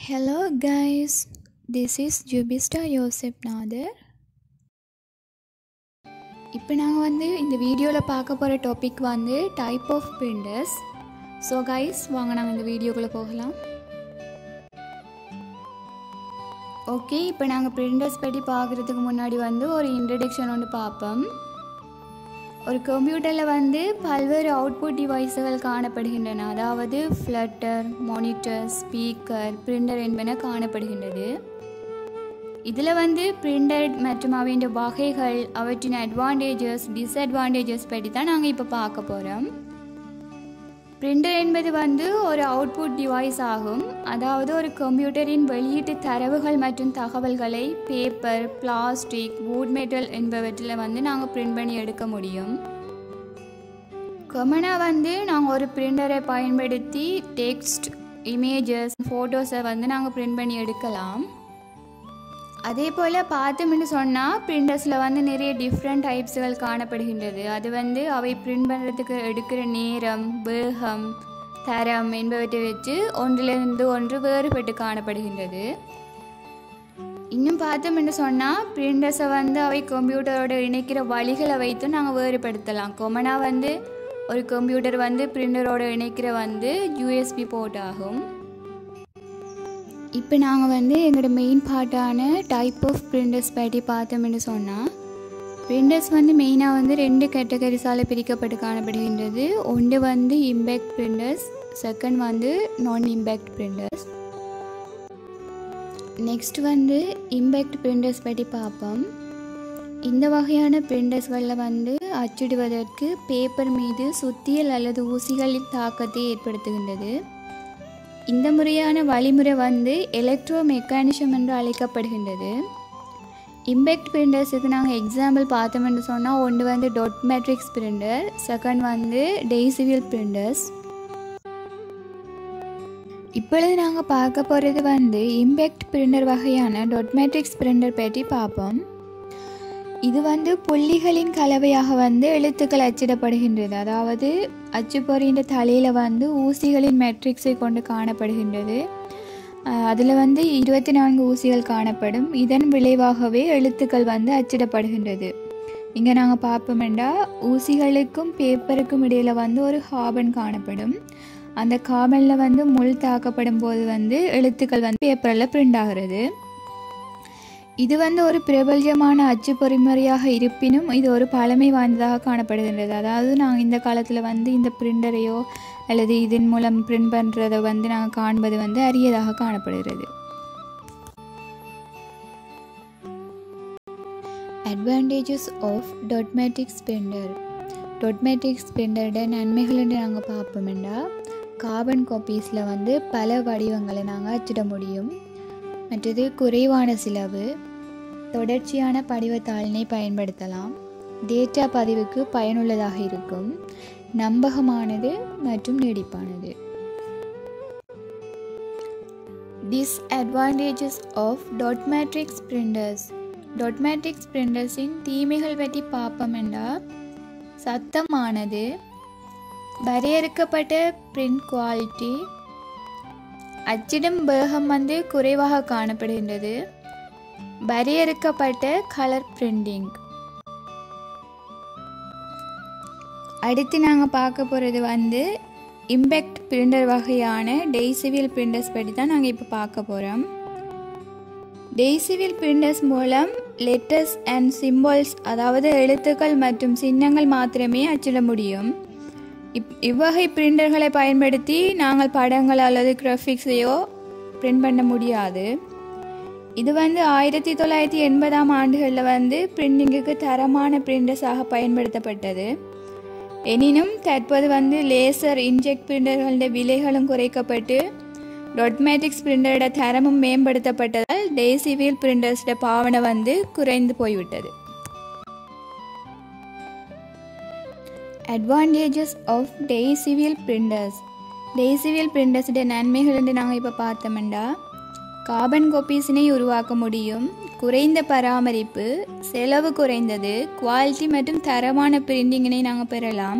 Hello guys, this is Jubista Joseph Nader. இப்போ நாங்கள் வந்து இந்த வீடியோவில் பார்க்க போகிற டாபிக் வந்து type of printers so guys வாங்க நாங்கள் இந்த வீடியோக்குள்ளே போகலாம் ஓகே இப்போ நாங்கள் பிரிண்டர்ஸ் பற்றி பார்க்குறதுக்கு முன்னாடி வந்து ஒரு இன்ட்ரடக்ஷன் ஒன்று பார்ப்போம் ஒரு கம்ப்யூட்டரில் வந்து பல்வேறு அவுட்புட் டிவைஸுகள் காணப்படுகின்றன அதாவது ஃப்ளட்டர் மானிட்டர் ஸ்பீக்கர் பிரிண்டர் என்பன காணப்படுகின்றது இதில் வந்து பிரிண்டர் மற்றும் அவையின் வகைகள் அவற்றின் அட்வான்டேஜஸ் டிஸ்அட்வான்டேஜஸ் பற்றி தான் நாங்கள் இப்போ பார்க்க போகிறோம் பிரிண்டர் என்பது வந்து ஒரு அவுட்புட் டிவைஸ் ஆகும் அதாவது ஒரு கம்ப்யூட்டரின் வெளியீட்டு தரவுகள் மற்றும் தகவல்களை பேப்பர் பிளாஸ்டிக் வுட் மெட்டல் என்பவற்றில் வந்து நாங்கள் பிரிண்ட் பண்ணி எடுக்க முடியும் கொமனாக வந்து நாங்கள் ஒரு பிரிண்டரை பயன்படுத்தி டெக்ஸ்ட் இமேஜஸ் ஃபோட்டோஸை வந்து நாங்கள் பிரிண்ட் பண்ணி எடுக்கலாம் அதே போல் பார்த்தோம்னு சொன்னால் பிரிண்டர்ஸில் வந்து நிறைய டிஃப்ரெண்ட் டைப்ஸுகள் காணப்படுகின்றது அது வந்து அவை பிரிண்ட் பண்ணுறதுக்கு எடுக்கிற நேரம் வேகம் தரம் என்பவற்றை வச்சு ஒன்றிலிருந்து ஒன்று வேறுபட்டு காணப்படுகின்றது இன்னும் பார்த்தோம்னு சொன்னால் பிரிண்டர்ஸை வந்து அவை கம்ப்யூட்டரோட இணைக்கிற வழிகளை வைத்து நாங்கள் வேறுபடுத்தலாம் கொமனாக வந்து ஒரு கம்ப்யூட்டர் வந்து பிரிண்டரோட இணைக்கிற வந்து யூஎஸ்பி போர்ட் ஆகும் இப்போ நாங்கள் வந்து எங்களோட மெயின் பார்ட்டான டைப் ஆஃப் பிரிண்டர்ஸ் பற்றி பார்த்தோம்னு சொன்னால் பிரிண்டர்ஸ் வந்து மெயினாக வந்து ரெண்டு கேட்டகரிஸால் பிரிக்கப்பட்டு காணப்படுகின்றது ஒன்று வந்து இம்பேக்ட் பிரிண்டர்ஸ் செகண்ட் வந்து நான் இம்பேக்ட் பிரிண்டர்ஸ் நெக்ஸ்ட் வந்து இம்பேக்ட் பிரிண்டர்ஸ் பற்றி பார்ப்போம் இந்த வகையான பிரிண்டர்ஸ்களில் வந்து அச்சிடுவதற்கு பேப்பர் மீது சுத்தியல் அல்லது ஊசிகளின் தாக்கத்தை ஏற்படுத்துகின்றது இந்த முறையான வழிமுறை வந்து எலக்ட்ரோ மெக்கானிசம் என்று அழைக்கப்படுகின்றது இம்பேக்ட் பிரிண்டர்ஸுக்கு நாங்கள் எக்ஸாம்பிள் பார்த்தோம்னு சொன்னால் ஒன்று வந்து டொட் மேட்ரிக்ஸ் பிரிண்டர் செகண்ட் வந்து டெய்சிவியல் பிரிண்டர்ஸ் இப்பொழுது நாங்கள் பார்க்க போகிறது வந்து இம்பேக்ட் பிரிண்டர் வகையான டொட் மேட்ரிக்ஸ் பிரிண்டர் பற்றி பார்ப்போம் இது வந்து புள்ளிகளின் கலவையாக வந்து எழுத்துக்கள் அச்சிடப்படுகின்றது அதாவது அச்சுப்பொறியின் தலையில் வந்து ஊசிகளின் மெட்ரிக்ஸை கொண்டு காணப்படுகின்றது அதில் வந்து இருபத்தி நான்கு ஊசிகள் காணப்படும் இதன் விளைவாகவே எழுத்துக்கள் வந்து அச்சிடப்படுகின்றது இங்கே நாங்கள் பார்ப்போமெண்டா ஊசிகளுக்கும் பேப்பருக்கும் இடையில் வந்து ஒரு கார்பன் காணப்படும் அந்த கார்பனில் வந்து முள் தாக்கப்படும் போது வந்து எழுத்துக்கள் வந்து பேப்பரில் பிரிண்ட் ஆகிறது இது வந்து ஒரு பிரபல்யமான அச்சு பொறிமுறையாக இருப்பினும் இது ஒரு பழமை வாய்ந்ததாக காணப்படுகின்றது அதாவது நாங்கள் இந்த காலத்தில் வந்து இந்த பிரிண்டரையோ அல்லது இதன் மூலம் பிரிண்ட் பண்ணுறதை வந்து நாங்கள் காண்பது வந்து அரியதாக காணப்படுகிறது advantages of dot matrix printer dot matrix பிரிண்டரோட நன்மைகள் என்று நாங்கள் பார்ப்போம்னா கார்பன் காப்பீஸில் வந்து பல வடிவங்களை நாங்கள் அச்சிட முடியும் மற்றது குறைவான செலவு தொடர்ச்சியான படிவத்தாளினை பயன்படுத்தலாம் டேட்டா பதிவுக்கு பயனுள்ளதாக இருக்கும் நம்பகமானது மற்றும் நீடிப்பானது disadvantages of dot matrix printers dot matrix பிரிண்டர்ஸின் தீமைகள் பற்றி பார்ப்போம்னா சத்தமானது வரையறுக்கப்பட்ட பிரிண்ட் குவாலிட்டி அச்சிடும் வேகம் வந்து குறைவாக காணப்படுகின்றது வரையறுக்கப்பட்ட கலர் பிரிண்டிங் அடுத்து நாங்கள் பார்க்க போகிறது வந்து இம்பேக்ட் பிரிண்டர் வகையான டெய்சிவியல் பிரிண்டர்ஸ் பற்றி தான் நாங்கள் இப்போ பார்க்க போகிறோம் டெய்சிவியல் பிரிண்டர்ஸ் மூலம் லெட்டர்ஸ் அண்ட் சிம்பிள்ஸ் அதாவது எழுத்துக்கள் மற்றும் சின்னங்கள் மாத்திரமே அச்சிட முடியும் இப் இவ்வகை பிரிண்டர்களை பயன்படுத்தி நாங்கள் படங்கள் அல்லது கிராஃபிக்ஸையோ பிரிண்ட் பண்ண முடியாது இது வந்து ஆயிரத்தி தொள்ளாயிரத்தி எண்பதாம் ஆண்டுகளில் வந்து பிரிண்டிங்குக்கு தரமான பிரிண்டர்ஸாக பயன்படுத்தப்பட்டது எனினும் தற்போது வந்து லேசர் இன்ஜெக்ட் பிரிண்டர்களுடைய விலைகளும் குறைக்கப்பட்டு டொட்மேட்டிக்ஸ் பிரிண்டரோட தரமும் மேம்படுத்தப்பட்டதால் டேசிவியல் பிரிண்டர்ஸோட பாவனை வந்து குறைந்து போய்விட்டது advantages of daisy wheel printers daisy wheel பிரிண்டர்ஸுடைய நன்மைகள் என்று நாங்கள் இப்போ பார்த்தோம்டா கார்பன் கோப்பீஸினை உருவாக்க முடியும் குறைந்த பராமரிப்பு செலவு குறைந்தது குவாலிட்டி மற்றும் தரமான பிரிண்டிங்கினை நாங்கள் பெறலாம்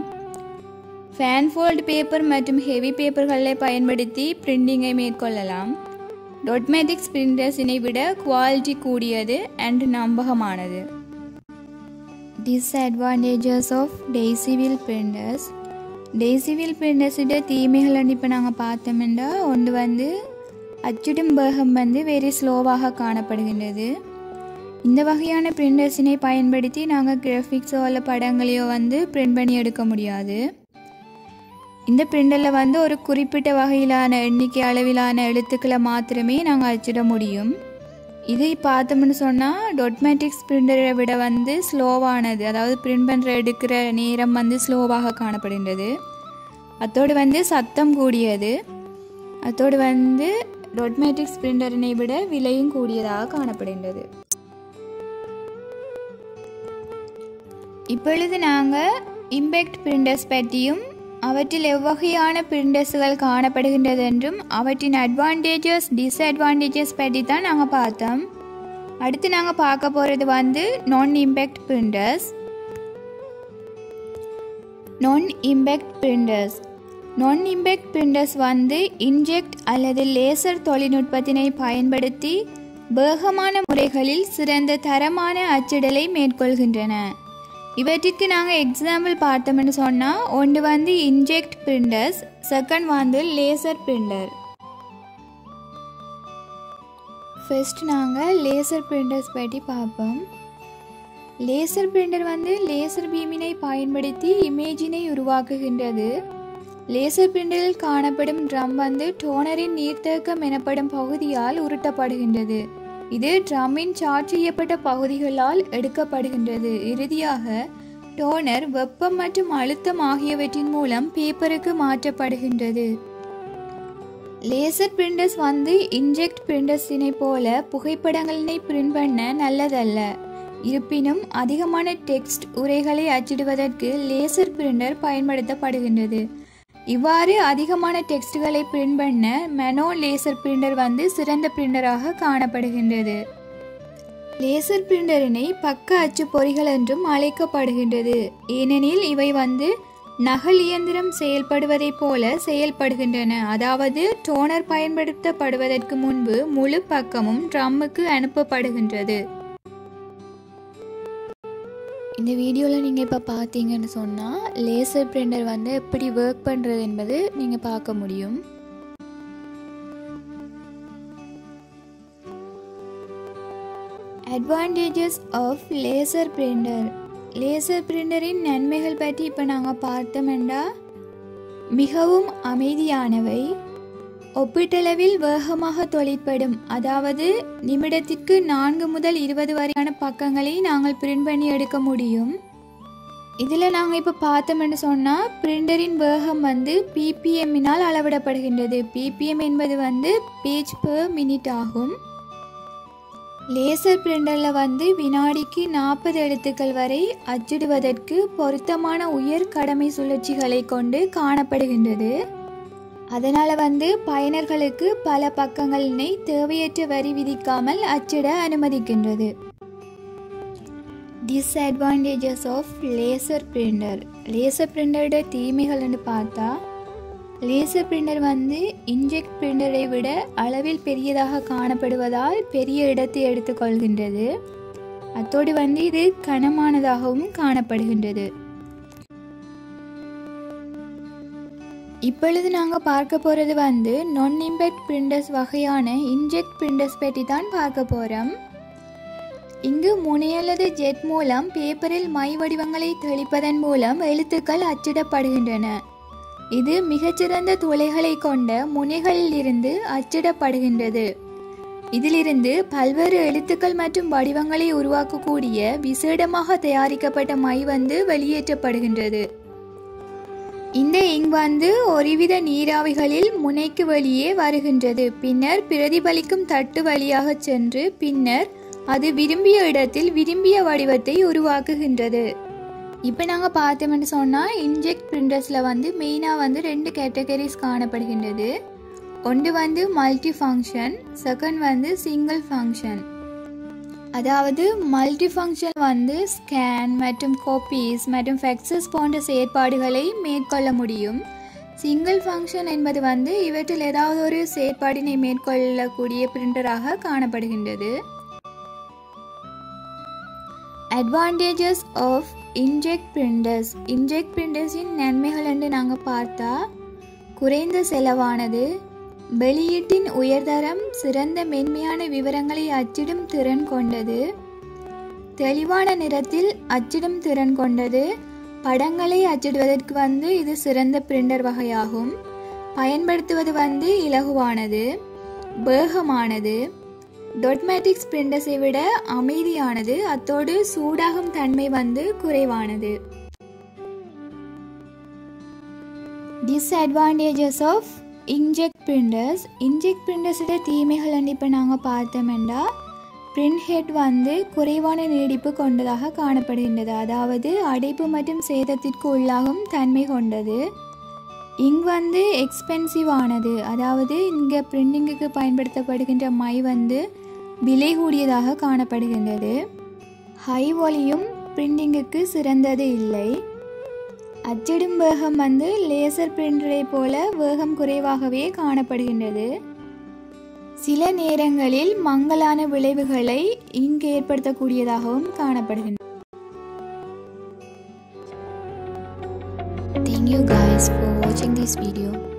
ஃபேன்ஃபோல்டு பேப்பர் மற்றும் ஹெவி பேப்பர்களை பயன்படுத்தி பிரிண்டிங்கை மேற்கொள்ளலாம் டொட்மேட்டிக்ஸ் பிரிண்டர்ஸினை விட குவாலிட்டி கூடியது அண்ட் நம்பகமானது disadvantages of daisy wheel printers daisy wheel பிரிண்டர்ஸோட தீமைகள் இப்போ நாங்கள் பார்த்தோம்னா ஒன்று வந்து அச்சிடும் வேகம் வந்து வெரி ஸ்லோவாக காணப்படுகின்றது இந்த வகையான பிரிண்டர்ஸினை பயன்படுத்தி நாங்கள் கிராஃபிக்ஸோ அல்ல படங்களையோ வந்து பிரிண்ட் பண்ணி எடுக்க முடியாது இந்த பிரிண்டரில் வந்து ஒரு குறிப்பிட்ட வகையிலான எண்ணிக்கை அளவிலான எழுத்துக்களை மாத்திரமே நாங்கள் அச்சிட முடியும் இது பார்த்தோம்னு சொன்னால் டொட்மேட்டிக்ஸ் பிரிண்டரை விட வந்து ஸ்லோவானது அதாவது பிரிண்ட் பண்ணுற எடுக்கிற நேரம் வந்து ஸ்லோவாக காணப்படுகின்றது அத்தோடு வந்து சத்தம் கூடியது அத்தோடு வந்து டொட்மேட்டிக்ஸ் பிரிண்டரினை விட விலையும் கூடியதாக காணப்படுகின்றது இப்பொழுது நாங்கள் இம்பேக்ட் பிரிண்டர்ஸ் பற்றியும் அவற்றில் எவ்வகையான பிரிண்டர்ஸுகள் காணப்படுகின்றது என்றும் அவற்றின் அட்வான்டேஜஸ் டிஸ்அட்வான்டேஜஸ் பற்றி தான் நாங்கள் பார்த்தோம் அடுத்து நாங்கள் பார்க்க போகிறது வந்து non impact printers non impact printers non impact printers வந்து இன்ஜெக்ட் அல்லது லேசர் தொழில்நுட்பத்தினை பயன்படுத்தி வேகமான முறைகளில் சிறந்த தரமான அச்சிடலை மேற்கொள்கின்றன இவற்றிற்கு நாங்கள் எக்ஸாம்பிள் பார்த்தோம்னு சொன்னால் ஒன்று வந்து இன்ஜெக்ட் பிரிண்டர்ஸ் செகண்ட் வந்து லேசர் பிரிண்டர் ஃபர்ஸ்ட் நாங்கள் லேசர் பிரிண்டர்ஸ் பற்றி பார்ப்போம் லேசர் பிரிண்டர் வந்து லேசர் பீமினை பயன்படுத்தி இமேஜினை உருவாக்குகின்றது லேசர் பிரிண்டரில் காணப்படும் ட்ரம் வந்து டோனரின் நீர்த்தேக்கம் எனப்படும் பகுதியால் உருட்டப்படுகின்றது இது ட்ரம்மின் சார்ஜ் செய்யப்பட்ட பகுதிகளால் எடுக்கப்படுகின்றது இறுதியாக டோனர் வெப்பம் மற்றும் அழுத்தம் ஆகியவற்றின் மூலம் பேப்பருக்கு மாற்றப்படுகின்றது லேசர் பிரிண்டர்ஸ் வந்து இன்ஜெக்ட் பிரிண்டர்ஸினை போல புகைப்படங்களினை பிரிண்ட் பண்ண நல்லதல்ல இருப்பினும் அதிகமான டெக்ஸ்ட் உரைகளை அச்சிடுவதற்கு லேசர் பிரிண்டர் பயன்படுத்தப்படுகின்றது இவ்வாறு அதிகமான டெக்ஸ்டுகளை பிரிண்ட் பண்ண மெனோ லேசர் பிரிண்டர் வந்து சிறந்த பிரிண்டராக காணப்படுகின்றது லேசர் பிரிண்டரினை பக்க அச்சு பொறிகள் என்றும் அழைக்கப்படுகின்றது ஏனெனில் இவை வந்து நகல் இயந்திரம் செயல்படுவதைப் போல செயல்படுகின்றன அதாவது டோனர் பயன்படுத்தப்படுவதற்கு முன்பு முழு பக்கமும் ட்ரம்முக்கு அனுப்பப்படுகின்றது இந்த வீடியோவில் நீங்கள் இப்போ பார்த்தீங்கன்னு சொன்னால் லேசர் பிரிண்டர் வந்து எப்படி ஒர்க் பண்ணுறது என்பது நீங்கள் பார்க்க முடியும் advantages of laser printer laser பிரிண்டரின் நன்மைகள் பற்றி இப்போ நாங்கள் பார்த்தோம்னா மிகவும் அமைதியானவை ஒப்பீட்டளவில் வேகமாக தொழிற்படும் அதாவது நிமிடத்திற்கு நான்கு முதல் இருபது வரையான பக்கங்களை நாங்கள் பிரிண்ட் பண்ணி எடுக்க முடியும் இதில் நாங்கள் இப்போ பார்த்தோம்னு சொன்னால் பிரிண்டரின் வேகம் வந்து பிபிஎம்மினால் அளவிடப்படுகின்றது பிபிஎம் என்பது வந்து பேஜ் பெர் மினிட் ஆகும் லேசர் பிரிண்டரில் வந்து வினாடிக்கு நாற்பது எழுத்துக்கள் வரை அச்சிடுவதற்கு பொருத்தமான உயர் கடமை சுழற்சிகளை கொண்டு காணப்படுகின்றது அதனால் வந்து பயனர்களுக்கு பல பக்கங்களினை தேவையற்ற வரி விதிக்காமல் அச்சிட அனுமதிக்கின்றது disadvantages of laser printer laser பிரிண்டரோட தீமைகள்னு பார்த்தா லேசர் பிரிண்டர் வந்து இன்ஜெக்ட் பிரிண்டரை விட அளவில் பெரியதாக காணப்படுவதால் பெரிய இடத்தை எடுத்துக்கொள்கின்றது அத்தோடு வந்து இது கனமானதாகவும் காணப்படுகின்றது இப்பொழுது நாங்கள் பார்க்க போகிறது வந்து நான் இம்பெக்ட் பிரிண்டர்ஸ் வகையான இன்ஜெக்ட் பிரிண்டர்ஸ் பற்றி தான் பார்க்க போகிறோம் இங்கு முனை அல்லது ஜெட் மூலம் பேப்பரில் மை வடிவங்களை தெளிப்பதன் மூலம் எழுத்துக்கள் அச்சிடப்படுகின்றன இது மிகச்சிறந்த துளைகளை கொண்ட முனைகளில் இருந்து அச்சிடப்படுகின்றது இதிலிருந்து பல்வேறு எழுத்துக்கள் மற்றும் வடிவங்களை உருவாக்கக்கூடிய விசேடமாக தயாரிக்கப்பட்ட மை வந்து வெளியேற்றப்படுகின்றது இந்த இங்க் வந்து ஒருவித நீராவிகளில் முனைக்கு வெளியே வருகின்றது பின்னர் பிரதிபலிக்கும் தட்டு வழியாக சென்று பின்னர் அது விரும்பிய இடத்தில் விரும்பிய வடிவத்தை உருவாக்குகின்றது இப்போ நாங்கள் பார்த்தோம்னு சொன்னால் இன்ஜெக்ட் பிரிண்டர்ஸில் வந்து மெயினாக வந்து ரெண்டு கேட்டகரிஸ் காணப்படுகின்றது ஒன்று வந்து மல்டி ஃபங்க்ஷன் செகண்ட் வந்து சிங்கிள் ஃபங்க்ஷன் அதாவது மல்டி ஃபங்க்ஷன் வந்து ஸ்கேன் மற்றும் காப்பீஸ் மற்றும் ஃபெக்சஸ் போன்ற செயற்பாடுகளை மேற்கொள்ள முடியும் சிங்கிள் ஃபங்க்ஷன் என்பது வந்து இவற்றில் ஏதாவது ஒரு செயற்பாடினை மேற்கொள்ளக்கூடிய பிரிண்டராக காணப்படுகின்றது advantages of inkjet printers inkjet பிரிண்டர்ஸின் நன்மைகள் என்று நாங்கள் பார்த்தா குறைந்த செலவானது வெளியீட்டின் உயர்தரம் சிறந்த மென்மையான விவரங்களை அச்சிடும் திறன் கொண்டது தெளிவான நிறத்தில் அச்சிடும் திறன் கொண்டது படங்களை அச்சிடுவதற்கு வந்து இது சிறந்த பிரிண்டர் வகையாகும் பயன்படுத்துவது வந்து இலகுவானது வேகமானது டொட்மேட்டிக்ஸ் பிரிண்டர்ஸை விட அமைதியானது அத்தோடு சூடாகும் தன்மை வந்து குறைவானது disadvantages of inkjet printers inkjet பிரிண்டர்ஸோட தீமைகள் இப்போ நாங்கள் பார்த்தோம்னா பிரிண்ட் ஹெட் வந்து குறைவான நீடிப்பு கொண்டதாக காணப்படுகின்றது அதாவது அடைப்பு மற்றும் சேதத்திற்கு உள்ளாகும் தன்மை கொண்டது இங்க் வந்து எக்ஸ்பென்சிவ் ஆனது அதாவது இங்கே பிரிண்டிங்குக்கு பயன்படுத்தப்படுகின்ற மை வந்து விலை கூடியதாக காணப்படுகின்றது ஹை வால்யூம் பிரிண்டிங்குக்கு சிறந்தது இல்லை அச்சிடும் வேகம் வந்து லேசர் பிரிண்டரை போல வேகம் குறைவாகவே காணப்படுகின்றது சில நேரங்களில் மங்கலான விளைவுகளை இங்கு ஏற்படுத்தக்கூடியதாகவும் காணப்படுகின்றன Thank you guys for watching this video.